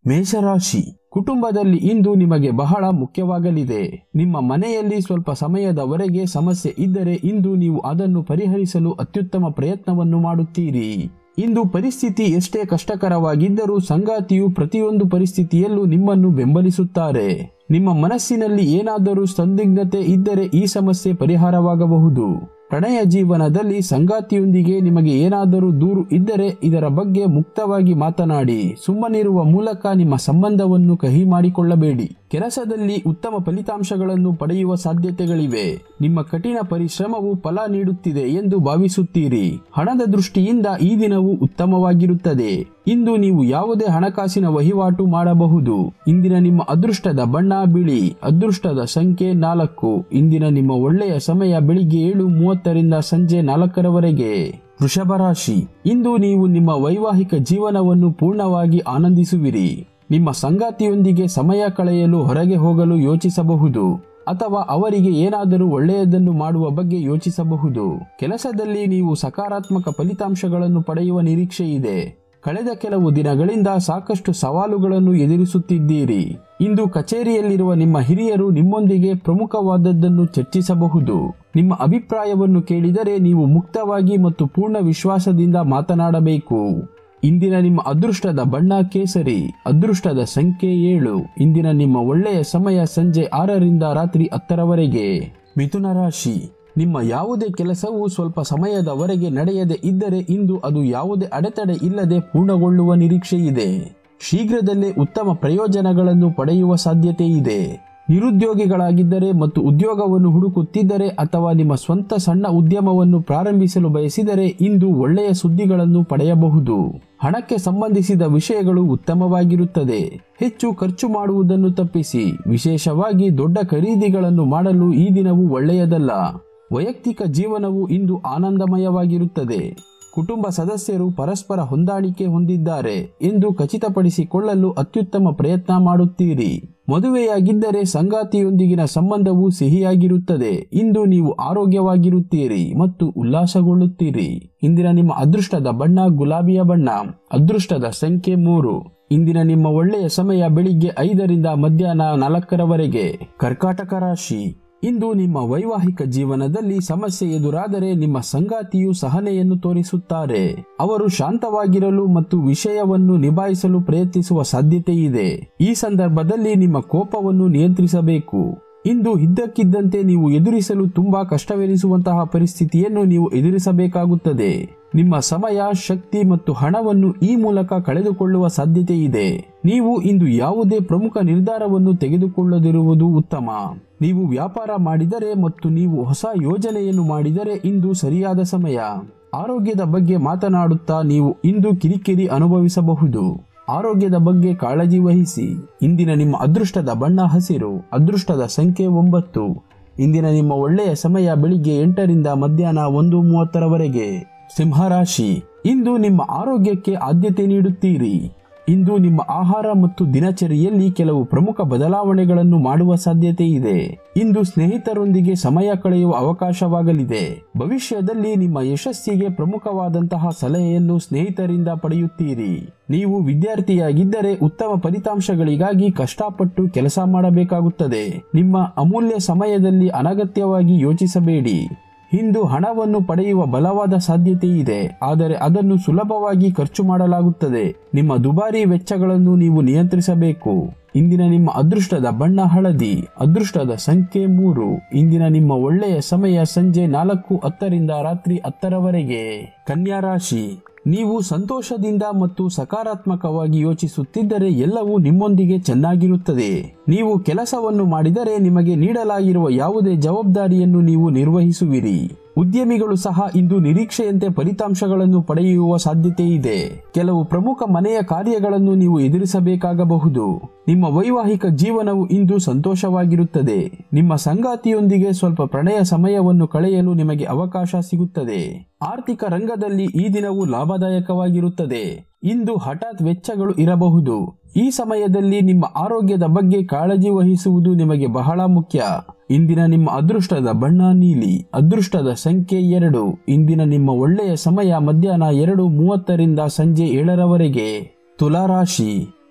ಮೇಷರಾಶಿ ಕುಟುಂಬದಲ್ಲಿ ಇಂದು ನಿಮಗೆ ಬಹಳ ಮುಖ್ಯವಾಗಲಿದೆ ನಿಮ್ಮ ಮನೆಯಲ್ಲಿ ಸ್ವಲ್ಪ ಸಮಯದವರೆಗೆ ಸಮಸ್ಯೆ ಇದ್ದರೆ ಇಂದು ನೀವು ಅದನ್ನು ಪರಿಹರಿಸಲು ಅತ್ಯುತ್ತಮ ಪ್ರಯತ್ನವನ್ನು ಮಾಡುತ್ತೀರಿ ಇಂದು ಪರಿಸ್ಥಿತಿ ಎಷ್ಟೇ ಕಷ್ಟಕರವಾಗಿದ್ದರೂ ಸಂಗಾತಿಯು ಪ್ರತಿಯೊಂದು ಪರಿಸ್ಥಿತಿಯಲ್ಲೂ ನಿಮ್ಮನ್ನು ಬೆಂಬಲಿಸುತ್ತಾರೆ ನಿಮ್ಮ ಮನಸ್ಸಿನಲ್ಲಿ ಏನಾದರೂ ಸಂದಿಗ್ಧತೆ ಇದ್ದರೆ ಈ ಸಮಸ್ಯೆ ಪರಿಹಾರವಾಗಬಹುದು ಪ್ರಣಯ ಜೀವನದಲ್ಲಿ ಸಂಗಾತಿಯೊಂದಿಗೆ ನಿಮಗೆ ಏನಾದರೂ ದೂರು ಇದ್ದರೆ ಇದರ ಬಗ್ಗೆ ಮುಕ್ತವಾಗಿ ಮಾತನಾಡಿ ಸುಮ್ಮನಿರುವ ಮೂಲಕ ನಿಮ್ಮ ಸಂಬಂಧವನ್ನು ಕಹಿ ಮಾಡಿಕೊಳ್ಳಬೇಡಿ ಕೆಲಸದಲ್ಲಿ ಉತ್ತಮ ಫಲಿತಾಂಶಗಳನ್ನು ಪಡೆಯುವ ಸಾಧ್ಯತೆಗಳಿವೆ ನಿಮ್ಮ ಕಠಿಣ ಪರಿಶ್ರಮವು ಫಲ ನೀಡುತ್ತಿದೆ ಎಂದು ಭಾವಿಸುತ್ತೀರಿ ಹಣದ ದೃಷ್ಟಿಯಿಂದ ಈ ದಿನವು ಉತ್ತಮವಾಗಿರುತ್ತದೆ ಇಂದು ನೀವು ಯಾವುದೇ ಹಣಕಾಸಿನ ವಹಿವಾಟು ಮಾಡಬಹುದು ಇಂದಿನ ನಿಮ್ಮ ಅದೃಷ್ಟದ ಬಣ್ಣ ಬಿಳಿ ಅದೃಷ್ಟದ ಸಂಖ್ಯೆ ನಾಲ್ಕು ಇಂದಿನ ನಿಮ್ಮ ಒಳ್ಳೆಯ ಸಮಯ ಬೆಳಿಗ್ಗೆ ಏಳು ಮೂವತ್ತರಿಂದ ಸಂಜೆ ನಾಲ್ಕರವರೆಗೆ ವೃಷಭ ರಾಶಿ ಇಂದು ನೀವು ನಿಮ್ಮ ವೈವಾಹಿಕ ಜೀವನವನ್ನು ಪೂರ್ಣವಾಗಿ ಆನಂದಿಸುವಿರಿ ನಿಮ್ಮ ಸಂಗಾತಿಯೊಂದಿಗೆ ಸಮಯ ಕಳೆಯಲು ಹೊರಗೆ ಹೋಗಲು ಯೋಚಿಸಬಹುದು ಅಥವಾ ಅವರಿಗೆ ಏನಾದರೂ ಒಳ್ಳೆಯದನ್ನು ಮಾಡುವ ಬಗ್ಗೆ ಯೋಚಿಸಬಹುದು ಕೆಲಸದಲ್ಲಿ ನೀವು ಸಕಾರಾತ್ಮಕ ಫಲಿತಾಂಶಗಳನ್ನು ಪಡೆಯುವ ನಿರೀಕ್ಷೆ ಇದೆ ಕಳೆದ ಕೆಲವು ದಿನಗಳಿಂದ ಸಾಕಷ್ಟು ಸವಾಲುಗಳನ್ನು ಎದುರಿಸುತ್ತಿದ್ದೀರಿ ಇಂದು ಕಚೇರಿಯಲ್ಲಿರುವ ನಿಮ್ಮ ಹಿರಿಯರು ನಿಮ್ಮೊಂದಿಗೆ ಪ್ರಮುಖವಾದದ್ದನ್ನು ಚರ್ಚಿಸಬಹುದು ನಿಮ್ಮ ಅಭಿಪ್ರಾಯವನ್ನು ಕೇಳಿದರೆ ನೀವು ಮುಕ್ತವಾಗಿ ಮತ್ತು ಪೂರ್ಣ ವಿಶ್ವಾಸದಿಂದ ಮಾತನಾಡಬೇಕು ಇಂದಿನ ನಿಮ್ಮ ಅದೃಷ್ಟದ ಬಣ್ಣ ಕೇಸರಿ ಅದೃಷ್ಟದ ಸಂಖ್ಯೆ ಏಳು ಇಂದಿನ ನಿಮ್ಮ ಒಳ್ಳೆಯ ಸಮಯ ಸಂಜೆ ಆರರಿಂದ ರಾತ್ರಿ ಹತ್ತರವರೆಗೆ ಮಿಥುನ ರಾಶಿ ನಿಮ್ಮ ಯಾವುದೇ ಕೆಲಸವು ಸ್ವಲ್ಪ ಸಮಯದವರೆಗೆ ನಡೆಯದೆ ಇದ್ದರೆ ಇಂದು ಅದು ಯಾವುದೇ ಅಡೆತಡೆ ಇಲ್ಲದೆ ಪೂರ್ಣಗೊಳ್ಳುವ ನಿರೀಕ್ಷೆ ಇದೆ ಶೀಘ್ರದಲ್ಲೇ ಉತ್ತಮ ಪ್ರಯೋಜನಗಳನ್ನು ಪಡೆಯುವ ಸಾಧ್ಯತೆ ಇದೆ ನಿರುದ್ಯೋಗಿಗಳಾಗಿದ್ದರೆ ಮತ್ತು ಉದ್ಯೋಗವನ್ನು ಹುಡುಕುತ್ತಿದ್ದರೆ ಅಥವಾ ನಿಮ್ಮ ಸ್ವಂತ ಸಣ್ಣ ಉದ್ಯಮವನ್ನು ಪ್ರಾರಂಭಿಸಲು ಬಯಸಿದರೆ ಇಂದು ಒಳ್ಳೆಯ ಸುದ್ದಿಗಳನ್ನು ಪಡೆಯಬಹುದು ಹಣಕ್ಕೆ ಸಂಬಂಧಿಸಿದ ವಿಷಯಗಳು ಉತ್ತಮವಾಗಿರುತ್ತದೆ ಹೆಚ್ಚು ಖರ್ಚು ಮಾಡುವುದನ್ನು ತಪ್ಪಿಸಿ ವಿಶೇಷವಾಗಿ ದೊಡ್ಡ ಖರೀದಿಗಳನ್ನು ಮಾಡಲು ಈ ದಿನವು ಒಳ್ಳೆಯದಲ್ಲ ವೈಯಕ್ತಿಕ ಜೀವನವು ಇಂದು ಆನಂದಮಯವಾಗಿರುತ್ತದೆ ಕುಟುಂಬ ಸದಸ್ಯರು ಪರಸ್ಪರ ಹೊಂದಾಣಿಕೆ ಹೊಂದಿದ್ದಾರೆ ಎಂದು ಖಚಿತಪಡಿಸಿಕೊಳ್ಳಲು ಅತ್ಯುತ್ತಮ ಪ್ರಯತ್ನ ಮಾಡುತ್ತೀರಿ ಮದುವೆಯಾಗಿದ್ದರೆ ಸಂಗಾತಿಯೊಂದಿಗಿನ ಸಂಬಂಧವು ಸಿಹಿಯಾಗಿರುತ್ತದೆ ಇಂದು ನೀವು ಆರೋಗ್ಯವಾಗಿರುತ್ತೀರಿ ಮತ್ತು ಉಲ್ಲಾಸಗೊಳ್ಳುತ್ತೀರಿ ಇಂದಿನ ನಿಮ್ಮ ಅದೃಷ್ಟದ ಬಣ್ಣ ಗುಲಾಬಿಯ ಬಣ್ಣ ಅದೃಷ್ಟದ ಸಂಖ್ಯೆ ಮೂರು ಇಂದಿನ ನಿಮ್ಮ ಒಳ್ಳೆಯ ಸಮಯ ಬೆಳಿಗ್ಗೆ ಐದರಿಂದ ಮಧ್ಯಾಹ್ನ ನಾಲ್ಕರವರೆಗೆ ಕರ್ಕಾಟಕ ರಾಶಿ ಇಂದು ನಿಮ್ಮ ವೈವಾಹಿಕ ಜೀವನದಲ್ಲಿ ಸಮಸ್ಯೆ ಎದುರಾದರೆ ನಿಮ್ಮ ಸಂಗಾತಿಯು ಸಹನೆಯನ್ನು ತೋರಿಸುತ್ತಾರೆ ಅವರು ಶಾಂತವಾಗಿರಲು ಮತ್ತು ವಿಷಯವನ್ನು ನಿಭಾಯಿಸಲು ಪ್ರಯತ್ನಿಸುವ ಸಾಧ್ಯತೆ ಇದೆ ಈ ಸಂದರ್ಭದಲ್ಲಿ ನಿಮ್ಮ ಕೋಪವನ್ನು ನಿಯಂತ್ರಿಸಬೇಕು ಇಂದು ಇದ್ದಕ್ಕಿದ್ದಂತೆ ನೀವು ಎದುರಿಸಲು ತುಂಬಾ ಕಷ್ಟವೆನಿಸುವಂತಹ ಪರಿಸ್ಥಿತಿಯನ್ನು ನೀವು ಎದುರಿಸಬೇಕಾಗುತ್ತದೆ ನಿಮ್ಮ ಸಮಯ ಶಕ್ತಿ ಮತ್ತು ಹಣವನ್ನು ಈ ಮೂಲಕ ಕಳೆದುಕೊಳ್ಳುವ ಸಾಧ್ಯತೆ ಇದೆ ನೀವು ಇಂದು ಯಾವುದೇ ಪ್ರಮುಖ ನಿರ್ಧಾರವನ್ನು ತೆಗೆದುಕೊಳ್ಳದಿರುವುದು ಉತ್ತಮ ನೀವು ವ್ಯಾಪಾರ ಮಾಡಿದರೆ ಮತ್ತು ನೀವು ಹೊಸ ಯೋಜನೆಯನ್ನು ಮಾಡಿದರೆ ಇಂದು ಸರಿಯಾದ ಸಮಯ ಆರೋಗ್ಯದ ಬಗ್ಗೆ ಮಾತನಾಡುತ್ತಾ ನೀವು ಇಂದು ಕಿರಿಕಿರಿ ಅನುಭವಿಸಬಹುದು ಆರೋಗ್ಯದ ಬಗ್ಗೆ ಕಾಳಜಿ ವಹಿಸಿ ಇಂದಿನ ನಿಮ್ಮ ಅದೃಷ್ಟದ ಬಣ್ಣ ಹಸಿರು ಅದೃಷ್ಟದ ಸಂಖ್ಯೆ ಒಂಬತ್ತು ಇಂದಿನ ನಿಮ್ಮ ಒಳ್ಳೆಯ ಸಮಯ ಬೆಳಿಗ್ಗೆ ಎಂಟರಿಂದ ಮಧ್ಯಾಹ್ನ ಒಂದು ಮೂವತ್ತರವರೆಗೆ ಸಿಂಹರಾಶಿ ಇಂದು ನಿಮ್ಮ ಆರೋಗ್ಯಕ್ಕೆ ಆದ್ಯತೆ ನೀಡುತ್ತೀರಿ ಇಂದು ನಿಮ್ಮ ಆಹಾರ ಮತ್ತು ದಿನಚರಿಯಲ್ಲಿ ಕೆಲವು ಪ್ರಮುಖ ಬದಲಾವಣೆಗಳನ್ನು ಮಾಡುವ ಸಾಧ್ಯತೆ ಇದೆ ಇಂದು ಸ್ನೇಹಿತರೊಂದಿಗೆ ಸಮಯ ಕಳೆಯುವ ಅವಕಾಶವಾಗಲಿದೆ ಭವಿಷ್ಯದಲ್ಲಿ ನಿಮ್ಮ ಯಶಸ್ಸಿಗೆ ಪ್ರಮುಖವಾದಂತಹ ಸಲಹೆಯನ್ನು ಸ್ನೇಹಿತರಿಂದ ಪಡೆಯುತ್ತೀರಿ ನೀವು ವಿದ್ಯಾರ್ಥಿಯಾಗಿದ್ದರೆ ಉತ್ತಮ ಫಲಿತಾಂಶಗಳಿಗಾಗಿ ಕಷ್ಟಪಟ್ಟು ಕೆಲಸ ಮಾಡಬೇಕಾಗುತ್ತದೆ ನಿಮ್ಮ ಅಮೂಲ್ಯ ಸಮಯದಲ್ಲಿ ಅನಗತ್ಯವಾಗಿ ಯೋಚಿಸಬೇಡಿ ಇಂದು ಹಣವನ್ನು ಪಡೆಯುವ ಬಲವಾದ ಸಾಧ್ಯತೆ ಇದೆ ಆದರೆ ಅದನ್ನು ಸುಲಭವಾಗಿ ಖರ್ಚು ಮಾಡಲಾಗುತ್ತದೆ ನಿಮ್ಮ ದುಬಾರಿ ವೆಚ್ಚಗಳನ್ನು ನೀವು ನಿಯಂತ್ರಿಸಬೇಕು ಇಂದಿನ ನಿಮ್ಮ ಅದೃಷ್ಟದ ಬಣ್ಣ ಹಳದಿ ಅದೃಷ್ಟದ ಸಂಖ್ಯೆ ಮೂರು ಇಂದಿನ ನಿಮ್ಮ ಒಳ್ಳೆಯ ಸಮಯ ಸಂಜೆ ನಾಲ್ಕು ಹತ್ತರಿಂದ ರಾತ್ರಿ ಹತ್ತರವರೆಗೆ ಕನ್ಯಾ ರಾಶಿ ನೀವು ಸಂತೋಷದಿಂದ ಮತ್ತು ಸಕಾರಾತ್ಮಕವಾಗಿ ಯೋಚಿಸುತ್ತಿದ್ದರೆ ಎಲ್ಲವೂ ನಿಮ್ಮೊಂದಿಗೆ ಚೆನ್ನಾಗಿರುತ್ತದೆ ನೀವು ಕೆಲಸವನ್ನು ಮಾಡಿದರೆ ನಿಮಗೆ ನೀಡಲಾಗಿರುವ ಯಾವುದೇ ಜವಾಬ್ದಾರಿಯನ್ನು ನೀವು ನಿರ್ವಹಿಸುವಿರಿ ಉದ್ಯಮಿಗಳು ಸಹ ಇಂದು ನಿರೀಕ್ಷೆಯಂತೆ ಫಲಿತಾಂಶಗಳನ್ನು ಪಡೆಯುವ ಸಾಧ್ಯತೆ ಇದೆ ಕೆಲವು ಪ್ರಮುಖ ಮನೆಯ ಕಾರ್ಯಗಳನ್ನು ನೀವು ಎದುರಿಸಬೇಕಾಗಬಹುದು ನಿಮ್ಮ ವೈವಾಹಿಕ ಜೀವನವು ಇಂದು ಸಂತೋಷವಾಗಿರುತ್ತದೆ ನಿಮ್ಮ ಸಂಗಾತಿಯೊಂದಿಗೆ ಸ್ವಲ್ಪ ಪ್ರಣಯ ಸಮಯವನ್ನು ಕಳೆಯಲು ನಿಮಗೆ ಅವಕಾಶ ಸಿಗುತ್ತದೆ ಆರ್ಥಿಕ ರಂಗದಲ್ಲಿ ಈ ದಿನವು ಲಾಭದಾಯಕವಾಗಿರುತ್ತದೆ ಇಂದು ಹಠಾತ್ ವೆಚ್ಚಗಳು ಇರಬಹುದು ಈ ಸಮಯದಲ್ಲಿ ನಿಮ್ಮ ಆರೋಗ್ಯದ ಬಗ್ಗೆ ಕಾಳಜಿ ವಹಿಸುವುದು ನಿಮಗೆ ಬಹಳ ಮುಖ್ಯ ಇಂದಿನ ನಿಮ್ಮ ಅದೃಷ್ಟದ ಬಣ್ಣ ನೀಲಿ ಅದೃಷ್ಟದ ಸಂಖ್ಯೆ ಎರಡು ಇಂದಿನ ನಿಮ್ಮ ಒಳ್ಳೆಯ ಸಮಯ ಮಧ್ಯಾಹ್ನ ಎರಡು ಮೂವತ್ತರಿಂದ ಸಂಜೆ ಏಳರವರೆಗೆ ತುಲಾರಾಶಿ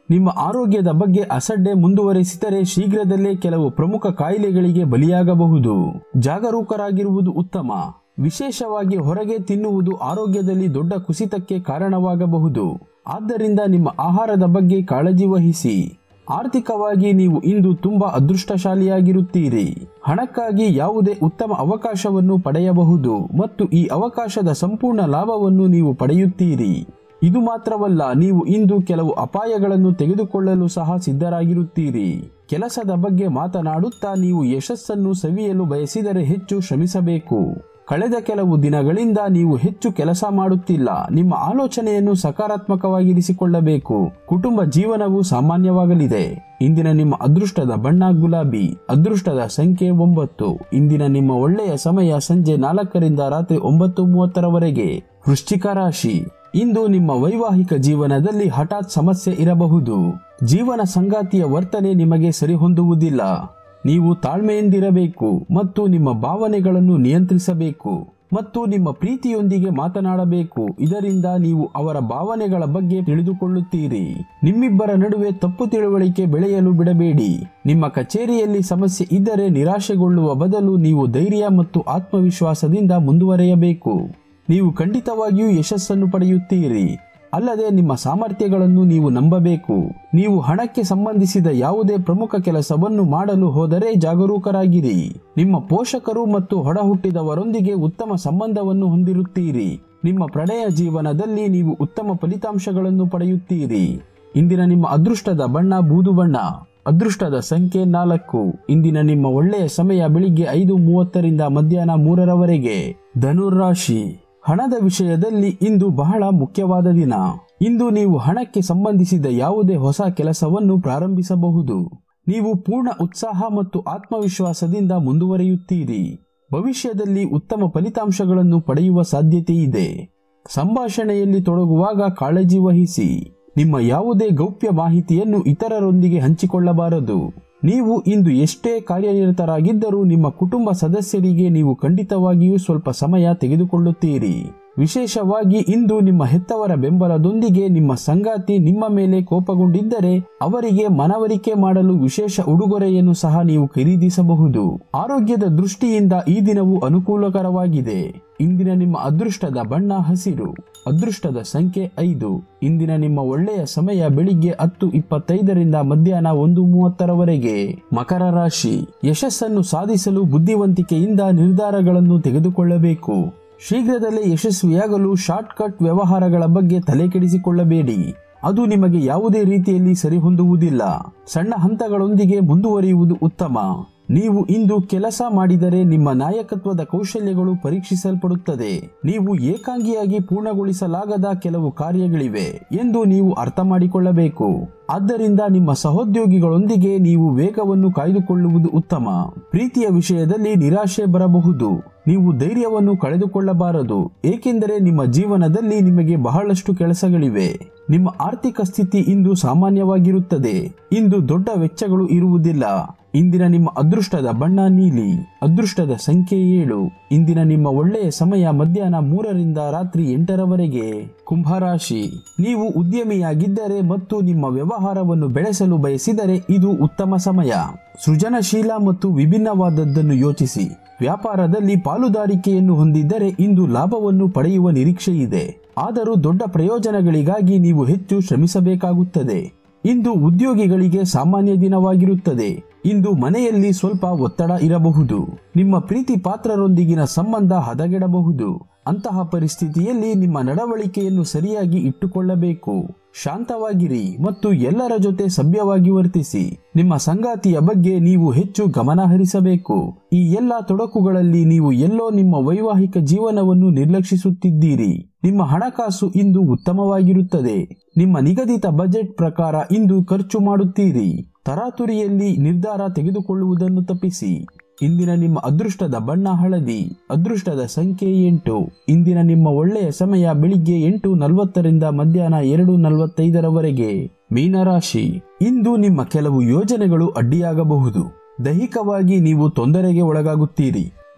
ನಿಮ್ಮ ಆರೋಗ್ಯದ ಬಗ್ಗೆ ಅಸಡ್ಡೆ ಮುಂದುವರೆಸಿದರೆ ಶೀಘ್ರದಲ್ಲೇ ಕೆಲವು ಪ್ರಮುಖ ಕಾಯಿಲೆಗಳಿಗೆ ಬಲಿಯಾಗಬಹುದು ಜಾಗರೂಕರಾಗಿರುವುದು ಉತ್ತಮ ವಿಶೇಷವಾಗಿ ಹೊರಗೆ ತಿನ್ನುವುದು ಆರೋಗ್ಯದಲ್ಲಿ ದೊಡ್ಡ ಕುಸಿತಕ್ಕೆ ಕಾರಣವಾಗಬಹುದು ಆದ್ದರಿಂದ ನಿಮ್ಮ ಆಹಾರದ ಬಗ್ಗೆ ಕಾಳಜಿ ವಹಿಸಿ ಆರ್ಥಿಕವಾಗಿ ನೀವು ಇಂದು ತುಂಬಾ ಅದೃಷ್ಟಶಾಲಿಯಾಗಿರುತ್ತೀರಿ ಹಣಕ್ಕಾಗಿ ಯಾವುದೇ ಉತ್ತಮ ಅವಕಾಶವನ್ನು ಪಡೆಯಬಹುದು ಮತ್ತು ಈ ಅವಕಾಶದ ಸಂಪೂರ್ಣ ಲಾಭವನ್ನು ನೀವು ಪಡೆಯುತ್ತೀರಿ ಇದು ಮಾತ್ರವಲ್ಲ ನೀವು ಇಂದು ಕೆಲವು ಅಪಾಯಗಳನ್ನು ತೆಗೆದುಕೊಳ್ಳಲು ಸಹ ಸಿದ್ಧರಾಗಿರುತ್ತೀರಿ ಕೆಲಸದ ಬಗ್ಗೆ ಮಾತನಾಡುತ್ತಾ ನೀವು ಯಶಸ್ಸನ್ನು ಸವಿಯಲು ಬಯಸಿದರೆ ಹೆಚ್ಚು ಶ್ರಮಿಸಬೇಕು ಕಳೆದ ಕೆಲವು ದಿನಗಳಿಂದ ನೀವು ಹೆಚ್ಚು ಕೆಲಸ ಮಾಡುತ್ತಿಲ್ಲ ನಿಮ್ಮ ಆಲೋಚನೆಯನ್ನು ಸಕಾರಾತ್ಮಕವಾಗಿರಿಸಿಕೊಳ್ಳಬೇಕು ಕುಟುಂಬ ಜೀವನವು ಸಾಮಾನ್ಯವಾಗಲಿದೆ ಇಂದಿನ ನಿಮ್ಮ ಅದೃಷ್ಟದ ಬಣ್ಣ ಗುಲಾಬಿ ಅದೃಷ್ಟದ ಸಂಖ್ಯೆ ಒಂಬತ್ತು ಇಂದಿನ ನಿಮ್ಮ ಒಳ್ಳೆಯ ಸಮಯ ಸಂಜೆ ನಾಲ್ಕರಿಂದ ರಾತ್ರಿ ಒಂಬತ್ತು ಮೂವತ್ತರವರೆಗೆ ವೃಶ್ಚಿಕ ರಾಶಿ ಇಂದು ನಿಮ್ಮ ವೈವಾಹಿಕ ಜೀವನದಲ್ಲಿ ಹಠಾತ್ ಸಮಸ್ಯೆ ಇರಬಹುದು ಜೀವನ ಸಂಗಾತಿಯ ವರ್ತನೆ ನಿಮಗೆ ಸರಿಹೊಂದುವುದಿಲ್ಲ ನೀವು ತಾಳ್ಮೆಯಿಂದಿರಬೇಕು ಮತ್ತು ನಿಮ್ಮ ಭಾವನೆಗಳನ್ನು ನಿಯಂತ್ರಿಸಬೇಕು ಮತ್ತು ನಿಮ್ಮ ಪ್ರೀತಿಯೊಂದಿಗೆ ಮಾತನಾಡಬೇಕು ಇದರಿಂದ ನೀವು ಅವರ ಭಾವನೆಗಳ ಬಗ್ಗೆ ತಿಳಿದುಕೊಳ್ಳುತ್ತೀರಿ ನಿಮ್ಮಿಬ್ಬರ ನಡುವೆ ತಪ್ಪು ತಿಳುವಳಿಕೆ ಬೆಳೆಯಲು ಬಿಡಬೇಡಿ ನಿಮ್ಮ ಕಚೇರಿಯಲ್ಲಿ ಸಮಸ್ಯೆ ಇದ್ದರೆ ನಿರಾಶೆಗೊಳ್ಳುವ ಬದಲು ನೀವು ಧೈರ್ಯ ಮತ್ತು ಆತ್ಮವಿಶ್ವಾಸದಿಂದ ಮುಂದುವರೆಯಬೇಕು ನೀವು ಖಂಡಿತವಾಗಿಯೂ ಯಶಸ್ಸನ್ನು ಪಡೆಯುತ್ತೀರಿ ಅಲ್ಲದೆ ನಿಮ್ಮ ಸಾಮರ್ಥ್ಯಗಳನ್ನು ನೀವು ನಂಬಬೇಕು ನೀವು ಹಣಕ್ಕೆ ಸಂಬಂಧಿಸಿದ ಯಾವುದೇ ಪ್ರಮುಖ ಕೆಲಸವನ್ನು ಮಾಡಲು ಹೋದರೆ ಜಾಗರೂಕರಾಗಿರಿ ನಿಮ್ಮ ಪೋಷಕರು ಮತ್ತು ಹೊಡಹುಟ್ಟಿದವರೊಂದಿಗೆ ಉತ್ತಮ ಸಂಬಂಧವನ್ನು ಹೊಂದಿರುತ್ತೀರಿ ನಿಮ್ಮ ಪ್ರಣಯ ಜೀವನದಲ್ಲಿ ನೀವು ಉತ್ತಮ ಫಲಿತಾಂಶಗಳನ್ನು ಪಡೆಯುತ್ತೀರಿ ಇಂದಿನ ನಿಮ್ಮ ಅದೃಷ್ಟದ ಬಣ್ಣ ಬೂದು ಬಣ್ಣ ಅದೃಷ್ಟದ ಸಂಖ್ಯೆ ನಾಲ್ಕು ಇಂದಿನ ನಿಮ್ಮ ಒಳ್ಳೆಯ ಸಮಯ ಬೆಳಿಗ್ಗೆ ಐದು ಮೂವತ್ತರಿಂದ ಮಧ್ಯಾಹ್ನ ಮೂರರವರೆಗೆ ಧನುರಾಶಿ ಹಣದ ವಿಷಯದಲ್ಲಿ ಇಂದು ಬಹಳ ಮುಖ್ಯವಾದ ದಿನ ಇಂದು ನೀವು ಹಣಕ್ಕೆ ಸಂಬಂಧಿಸಿದ ಯಾವುದೇ ಹೊಸ ಕೆಲಸವನ್ನು ಪ್ರಾರಂಭಿಸಬಹುದು ನೀವು ಪೂರ್ಣ ಉತ್ಸಾಹ ಮತ್ತು ಆತ್ಮವಿಶ್ವಾಸದಿಂದ ಮುಂದುವರಿಯುತ್ತೀರಿ ಭವಿಷ್ಯದಲ್ಲಿ ಉತ್ತಮ ಫಲಿತಾಂಶಗಳನ್ನು ಪಡೆಯುವ ಸಾಧ್ಯತೆ ಇದೆ ಸಂಭಾಷಣೆಯಲ್ಲಿ ತೊಡಗುವಾಗ ಕಾಳಜಿ ವಹಿಸಿ ನಿಮ್ಮ ಯಾವುದೇ ಗೌಪ್ಯ ಮಾಹಿತಿಯನ್ನು ಇತರರೊಂದಿಗೆ ಹಂಚಿಕೊಳ್ಳಬಾರದು ನೀವು ಇಂದು ಎಷ್ಟೇ ಕಾರ್ಯನಿರತರಾಗಿದ್ದರೂ ನಿಮ್ಮ ಕುಟುಂಬ ಸದಸ್ಯರಿಗೆ ನೀವು ಖಂಡಿತವಾಗಿಯೂ ಸ್ವಲ್ಪ ಸಮಯ ತೆಗೆದುಕೊಳ್ಳುತ್ತೀರಿ ವಿಶೇಷವಾಗಿ ಇಂದು ನಿಮ್ಮ ಹೆತ್ತವರ ಬೆಂಬಲದೊಂದಿಗೆ ನಿಮ್ಮ ಸಂಗಾತಿ ನಿಮ್ಮ ಮೇಲೆ ಕೋಪಗೊಂಡಿದ್ದರೆ ಅವರಿಗೆ ಮನವರಿಕೆ ಮಾಡಲು ವಿಶೇಷ ಉಡುಗೊರೆಯನ್ನು ಸಹ ನೀವು ಖರೀದಿಸಬಹುದು ಆರೋಗ್ಯದ ದೃಷ್ಟಿಯಿಂದ ಈ ದಿನವು ಅನುಕೂಲಕರವಾಗಿದೆ ಇಂದಿನ ನಿಮ್ಮ ಅದೃಷ್ಟದ ಬಣ್ಣ ಹಸಿರು ಅದೃಷ್ಟದ ಸಂಖ್ಯೆ ಐದು ಇಂದಿನ ನಿಮ್ಮ ಒಳ್ಳೆಯ ಸಮಯ ಬೆಳಿಗ್ಗೆ ಹತ್ತು ಇಪ್ಪತ್ತೈದರಿಂದ ಮಧ್ಯಾಹ್ನ ಒಂದು ಮೂವತ್ತರವರೆಗೆ ಮಕರ ರಾಶಿ ಯಶಸ್ಸನ್ನು ಸಾಧಿಸಲು ಬುದ್ಧಿವಂತಿಕೆಯಿಂದ ನಿರ್ಧಾರಗಳನ್ನು ತೆಗೆದುಕೊಳ್ಳಬೇಕು ಶೀಘ್ರದಲ್ಲೇ ಯಶಸ್ವಿಯಾಗಲು ಶಾರ್ಟ್ಕಟ್ ವ್ಯವಹಾರಗಳ ಬಗ್ಗೆ ತಲೆಕೆಡಿಸಿಕೊಳ್ಳಬೇಡಿ ಅದು ನಿಮಗೆ ಯಾವುದೇ ರೀತಿಯಲ್ಲಿ ಸರಿಹೊಂದುವುದಿಲ್ಲ ಸಣ್ಣ ಹಂತಗಳೊಂದಿಗೆ ಮುಂದುವರಿಯುವುದು ಉತ್ತಮ ನೀವು ಇಂದು ಕೆಲಸ ಮಾಡಿದರೆ ನಿಮ್ಮ ನಾಯಕತ್ವದ ಕೌಶಲ್ಯಗಳು ಪರೀಕ್ಷಿಸಲ್ಪಡುತ್ತದೆ ನೀವು ಏಕಾಂಗಿಯಾಗಿ ಪೂರ್ಣಗೊಳಿಸಲಾಗದ ಕೆಲವು ಕಾರ್ಯಗಳಿವೆ ಎಂದು ನೀವು ಅರ್ಥ ಮಾಡಿಕೊಳ್ಳಬೇಕು ಆದ್ದರಿಂದ ನಿಮ್ಮ ಸಹೋದ್ಯೋಗಿಗಳೊಂದಿಗೆ ನೀವು ವೇಗವನ್ನು ಕಾಯ್ದುಕೊಳ್ಳುವುದು ಉತ್ತಮ ಪ್ರೀತಿಯ ವಿಷಯದಲ್ಲಿ ನಿರಾಶೆ ಬರಬಹುದು ನೀವು ಧೈರ್ಯವನ್ನು ಕಳೆದುಕೊಳ್ಳಬಾರದು ಏಕೆಂದರೆ ನಿಮ್ಮ ಜೀವನದಲ್ಲಿ ನಿಮಗೆ ಬಹಳಷ್ಟು ಕೆಲಸಗಳಿವೆ ನಿಮ್ಮ ಆರ್ಥಿಕ ಸ್ಥಿತಿ ಇಂದು ಸಾಮಾನ್ಯವಾಗಿರುತ್ತದೆ ಇಂದು ದೊಡ್ಡ ವೆಚ್ಚಗಳು ಇರುವುದಿಲ್ಲ ಇಂದಿನ ನಿಮ್ಮ ಅದೃಷ್ಟದ ಬಣ್ಣ ನೀಲಿ ಅದೃಷ್ಟದ ಸಂಖ್ಯೆ ಏಳು ಇಂದಿನ ನಿಮ್ಮ ಒಳ್ಳೆಯ ಸಮಯ ಮಧ್ಯಾಹ್ನ ಮೂರರಿಂದ ರಾತ್ರಿ ಎಂಟರವರೆಗೆ ಕುಂಭರಾಶಿ ನೀವು ಉದ್ಯಮಿಯಾಗಿದ್ದರೆ ಮತ್ತು ನಿಮ್ಮ ವ್ಯವಹಾರವನ್ನು ಬೆಳೆಸಲು ಬಯಸಿದರೆ ಇದು ಉತ್ತಮ ಸಮಯ ಸೃಜನಶೀಲ ಮತ್ತು ವಿಭಿನ್ನವಾದದ್ದನ್ನು ಯೋಚಿಸಿ ವ್ಯಾಪಾರದಲ್ಲಿ ಪಾಲುದಾರಿಕೆಯನ್ನು ಹೊಂದಿದ್ದರೆ ಇಂದು ಲಾಭವನ್ನು ಪಡೆಯುವ ನಿರೀಕ್ಷೆ ಇದೆ ಆದರೂ ದೊಡ್ಡ ಪ್ರಯೋಜನಗಳಿಗಾಗಿ ನೀವು ಹೆಚ್ಚು ಶ್ರಮಿಸಬೇಕಾಗುತ್ತದೆ ಇಂದು ಉದ್ಯೋಗಿಗಳಿಗೆ ಸಾಮಾನ್ಯ ದಿನವಾಗಿರುತ್ತದೆ ಇಂದು ಮನೆಯಲ್ಲಿ ಸ್ವಲ್ಪ ಒತ್ತಡ ಇರಬಹುದು ನಿಮ್ಮ ಪ್ರೀತಿ ಪಾತ್ರರೊಂದಿಗಿನ ಸಂಬಂಧ ಹದಗೆಡಬಹುದು ಅಂತಹ ಪರಿಸ್ಥಿತಿಯಲ್ಲಿ ನಿಮ್ಮ ನಡವಳಿಕೆಯನ್ನು ಸರಿಯಾಗಿ ಇಟ್ಟುಕೊಳ್ಳಬೇಕು ಶಾಂತವಾಗಿರಿ ಮತ್ತು ಎಲ್ಲರ ಜೊತೆ ಸಭ್ಯವಾಗಿ ವರ್ತಿಸಿ ನಿಮ್ಮ ಸಂಗಾತಿಯ ಬಗ್ಗೆ ನೀವು ಹೆಚ್ಚು ಗಮನ ಹರಿಸಬೇಕು ಈ ಎಲ್ಲ ತೊಡಕುಗಳಲ್ಲಿ ನೀವು ಎಲ್ಲೋ ನಿಮ್ಮ ವೈವಾಹಿಕ ಜೀವನವನ್ನು ನಿರ್ಲಕ್ಷಿಸುತ್ತಿದ್ದೀರಿ ನಿಮ್ಮ ಹಣಕಾಸು ಇಂದು ಉತ್ತಮವಾಗಿರುತ್ತದೆ ನಿಮ್ಮ ನಿಗದಿತ ಬಜೆಟ್ ಪ್ರಕಾರ ಇಂದು ಖರ್ಚು ಮಾಡುತ್ತೀರಿ ತರಾತುರಿಯಲ್ಲಿ ನಿರ್ಧಾರ ತೆಗೆದುಕೊಳ್ಳುವುದನ್ನು ತಪ್ಪಿಸಿ ಇಂದಿನ ನಿಮ್ಮ ಅದೃಷ್ಟದ ಬಣ್ಣ ಹಳದಿ ಅದೃಷ್ಟದ ಸಂಖ್ಯೆ ಎಂಟು ಇಂದಿನ ನಿಮ್ಮ ಒಳ್ಳೆಯ ಸಮಯ ಬೆಳಿಗ್ಗೆ ಎಂಟು ನಲವತ್ತರಿಂದ ಮಧ್ಯಾಹ್ನ ಎರಡು ನಲವತ್ತೈದರವರೆಗೆ ಮೀನರಾಶಿ ಇಂದು ನಿಮ್ಮ ಕೆಲವು ಯೋಜನೆಗಳು ಅಡ್ಡಿಯಾಗಬಹುದು ದೈಹಿಕವಾಗಿ ನೀವು ತೊಂದರೆಗೆ ಒಳಗಾಗುತ್ತೀರಿ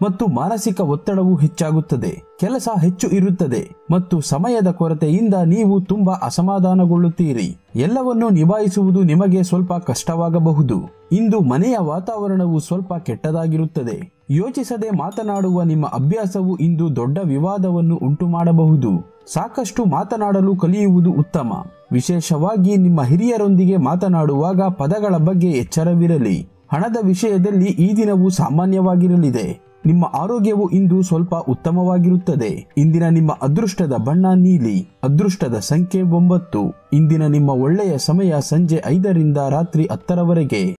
ಮತ್ತು ಮಾನಸಿಕ ಒತ್ತಡವು ಹೆಚ್ಚಾಗುತ್ತದೆ ಕೆಲಸ ಹೆಚ್ಚು ಇರುತ್ತದೆ ಮತ್ತು ಸಮಯದ ಕೊರತೆಯಿಂದ ನೀವು ತುಂಬಾ ಅಸಮಾಧಾನಗೊಳ್ಳುತ್ತೀರಿ ಎಲ್ಲವನ್ನು ನಿಭಾಯಿಸುವುದು ನಿಮಗೆ ಸ್ವಲ್ಪ ಕಷ್ಟವಾಗಬಹುದು ಇಂದು ಮನೆಯ ವಾತಾವರಣವು ಸ್ವಲ್ಪ ಕೆಟ್ಟದಾಗಿರುತ್ತದೆ ಯೋಚಿಸದೆ ಮಾತನಾಡುವ ನಿಮ್ಮ ಅಭ್ಯಾಸವು ಇಂದು ದೊಡ್ಡ ವಿವಾದವನ್ನು ಉಂಟು ಮಾಡಬಹುದು ಸಾಕಷ್ಟು ಮಾತನಾಡಲು ಕಲಿಯುವುದು ಉತ್ತಮ ವಿಶೇಷವಾಗಿ ನಿಮ್ಮ ಹಿರಿಯರೊಂದಿಗೆ ಮಾತನಾಡುವಾಗ ಪದಗಳ ಬಗ್ಗೆ ಎಚ್ಚರವಿರಲಿ ಹಣದ ವಿಷಯದಲ್ಲಿ ಈ ದಿನವು ಸಾಮಾನ್ಯವಾಗಿರಲಿದೆ ನಿಮ್ಮ ಆರೋಗ್ಯವು ಇಂದು ಸ್ವಲ್ಪ ಉತ್ತಮವಾಗಿರುತ್ತದೆ ಇಂದಿನ ನಿಮ್ಮ ಅದೃಷ್ಟದ ಬಣ್ಣ ನೀಲಿ ಅದೃಷ್ಟದ ಸಂಖ್ಯೆ ಒಂಬತ್ತು ಇಂದಿನ ನಿಮ್ಮ ಒಳ್ಳೆಯ ಸಮಯ ಸಂಜೆ ಐದರಿಂದ ರಾತ್ರಿ ಹತ್ತರವರೆಗೆ